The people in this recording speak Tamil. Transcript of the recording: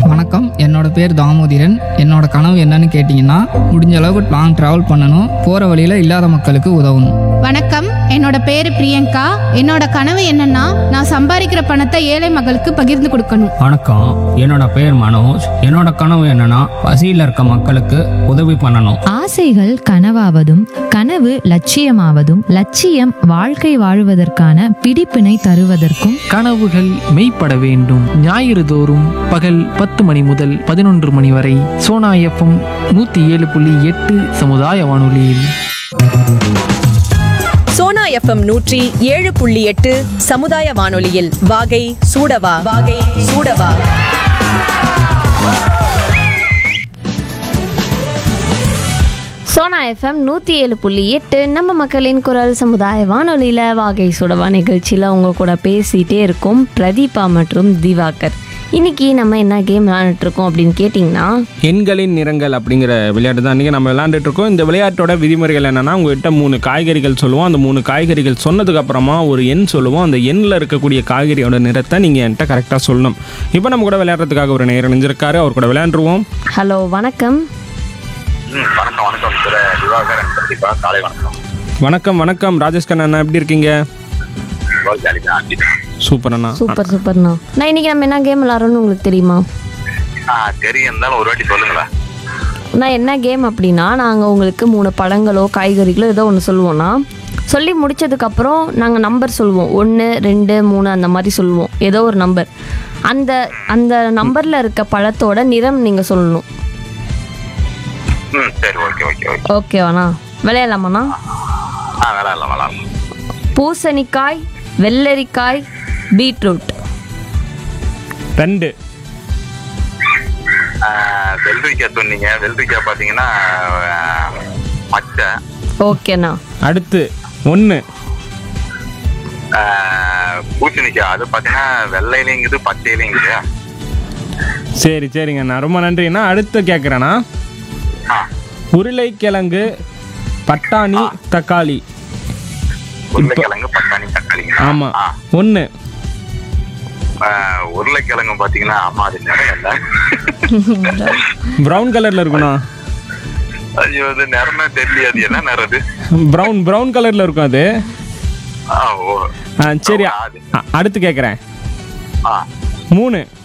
வணக்கம் என்னோட பேர் தாமோதிரன் என்னோட கனவு என்னன்னு கேட்டிங்கன்னா முடிஞ்ச அளவுக்கு லாங் ட்ராவல் பண்ணணும் போகிற வழியில் இல்லாத மக்களுக்கு உதவணும் வணக்கம் என்னோட பேரு பிரியங்கா என்னோட கனவு என்னன்னா நான் சம்பாதிக்கிற பணத்தை ஏழை மக்களுக்கு பகிர்ந்து கொடுக்கணும் வணக்கம் என்னோட பேர் மனோஜ் என்னோட கனவு என்னன்னா பசியில் இருக்க மக்களுக்கு உதவி பண்ணணும் ஆசைகள் கனவாவதும் கனவு லட்சியமாவதும் லட்சியம் வாழ்க்கை வாழுவதற்கான பிடிப்பினை தருவதற்கும் கனவுகள் மெய்ப்பட வேண்டும் ஞாயிறு தோறும் பகல் பத்து மணி முதல் பதினொன்று மணி வரை சோனா எஃப்எம் நூற்றி ஏழு புள்ளி எட்டு சமுதாய வானொலியில் சோனா எஃப்எம் நூற்றி ஏழு புள்ளி எட்டு சமுதாய வானொலியில் வாகை சூடவா வாகை சூடவா சோனா எஃப்எம் நூற்றி ஏழு புள்ளி எட்டு நம்ம மக்களின் குரல் சமுதாய வானொலியில் வாகை சுடவா நிகழ்ச்சியில் உங்க கூட பேசிகிட்டே இருக்கோம் பிரதீபா மற்றும் திவாகர் இன்னைக்கு நம்ம என்ன கேம் விளையாண்டுட்ருக்கோம் அப்படின்னு கேட்டிங்கன்னா எண்களின் நிறங்கள் அப்படிங்கிற விளையாட்டு தான் இன்றைக்கி நம்ம விளையாண்டுட்டு இருக்கோம் இந்த விளையாட்டோட விதிமுறைகள் என்னென்னா உங்கள்கிட்ட மூணு காய்கறிகள் சொல்லுவோம் அந்த மூணு காய்கறிகள் சொன்னதுக்கு அப்புறமா ஒரு எண் சொல்லுவோம் அந்த எண்ணில் இருக்கக்கூடிய காய்கறியோட நிறத்தை நீங்கள் என்கிட்ட கரெக்டாக சொல்லணும் இப்போ நம்ம கூட விளையாடுறதுக்காக ஒரு நேரம் நினைஞ்சிருக்காரு அவர் கூட விளையாண்டுருவோம் ஹலோ வணக்கம் ம் வணக்கம் வணக்கம் திரு திவாகரன் பிரதீபா காலை வணக்கம் வணக்கம் வணக்கம் ராஜேஷ் கண்ணா அண்ணா எப்படி இருக்கீங்க ரொம்ப ஜாலி தான் ஆண்டி தான் சூப்பர் அண்ணா சூப்பர் சூப்பர்ண்ணா நான் இன்னைக்கு நம்ம என்ன கேம் விளாட்றோன்னு உங்களுக்கு தெரியுமா ஆ தெரியும் இருந்தாலும் ஒரு வாட்டி சொல்லுங்களேன் நான் என்ன கேம் அப்படின்னா நாங்கள் உங்களுக்கு மூணு பழங்களோ காய்கறிகளோ ஏதோ ஒன்று சொல்லுவோம்னா சொல்லி முடிச்சதுக்கப்புறம் நாங்கள் நம்பர் சொல்லுவோம் ஒன்று ரெண்டு மூணு அந்த மாதிரி சொல்லுவோம் ஏதோ ஒரு நம்பர் அந்த அந்த நம்பரில் இருக்க பழத்தோட நிறம் நீங்கள் சொல்லணும் ம் சரி ஓகே ஓகே ஓகே ஓகேவாண்ணா விளையாடலாமாண்ணா ஆ விளாட்லாம் விளாட்லாம் பூசணிக்காய் வெள்ளரிக்காய் பீட்ரூட் ரெண்டு ஆ, வெள்ளரிக்காய் சொன்னீங்க வெள்ளரிக்காய் பார்த்தீங்கன்னா ஆ, பச்சை ஓகேண்ணா அடுத்து ஒன்று ஆ, பூசணிக்காய் அது பார்த்தீங்கன்னா வெள்ளையிலைங்குது பச்சையிலைங்குது சரி சரிங்க அண்ணா ரொம்ப நன்றிண்ணா அடுத்து கேட்குறேண்ணா ஆ உருளைக்கிழங்கு பட்டாணி தக்காளி உருளைக்கிழங்கு பட்டாணி தக்காளிங்க ஆமாம் ஆ ஒன்று ஆ, உருளைக்கிழங்கு பார்த்தீங்கன்னா ஆமா அது நிறம் இல்லை ப்ரௌன் கலரில் இருக்குண்ணா அது வந்து நிறமே தெரியல அது என்ன நிறம் அது ப்ரௌன் ப்ரௌன் கலரில் இருக்கும் அது ஆ ஓ ஆ சரி அது அ- அடுத்து கேட்குறேன் ஆ மூணு